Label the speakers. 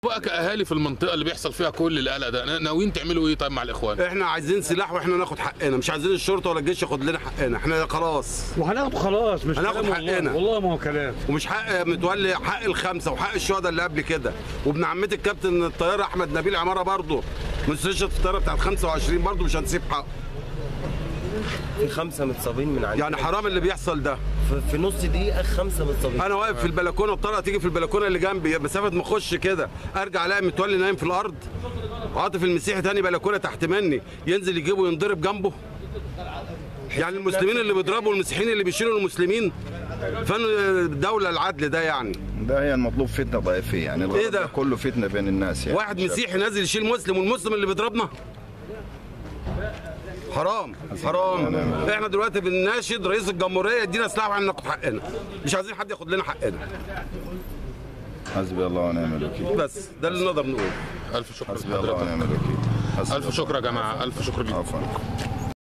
Speaker 1: بقى كاهالي في المنطقه اللي بيحصل فيها كل القلق ده ناويين تعملوا ايه طيب مع الاخوان
Speaker 2: احنا عايزين سلاح واحنا ناخد حقنا مش عايزين الشرطه ولا الجيش ياخد لنا حقنا احنا خلاص
Speaker 3: وهناخده خلاص مش
Speaker 2: هناخد
Speaker 3: كلام والله.
Speaker 2: حقنا.
Speaker 3: والله ما هو كلام
Speaker 2: ومش حق متولي حق الخمسه وحق الشهداء اللي قبل كده وابن عمتي الكابتن الطيار احمد نبيل عماره برضه مستشفى الطياره بتاعت 25 برضه مش هنسيب حقه
Speaker 4: في خمسه متصابين من عندنا
Speaker 2: يعني حرام اللي بيحصل ده
Speaker 4: في- في نص دقيقه خمسه متصابين
Speaker 2: انا واقف في البلكونه والطلقه تيجي في البلكونه اللي جنبي مسافه ما اخش كده ارجع الاقي متولي نايم في الارض عاطف المسيحي تاني بلكونه تحت مني ينزل يجيبه وينضرب جنبه يعني المسلمين اللي بيضربوا المسيحيين اللي بيشيلوا المسلمين فن الدوله العدل ده يعني
Speaker 5: ده هي المطلوب فتنه طائفيه يعني الغرض
Speaker 2: إيه ده؟
Speaker 5: كله فتنه بين الناس يعني
Speaker 2: واحد مسيحي نازل يشيل مسلم والمسلم اللي بيضربنا حرام حرام احنا دلوقتي بنناشد رئيس الجمهوريه يدينا سلاح واحنا ناخد حقنا مش عايزين حد ياخد لنا حقنا
Speaker 5: حسبي الله ونعم الوكيل
Speaker 2: بس ده اللي نقدر نقوله
Speaker 1: الف شكر
Speaker 5: حسبي الله
Speaker 1: لحضرتك
Speaker 5: ونعم الوكيل حسبي
Speaker 1: الف شكر يا جماعه الف شكر ليكم
Speaker 5: عفوا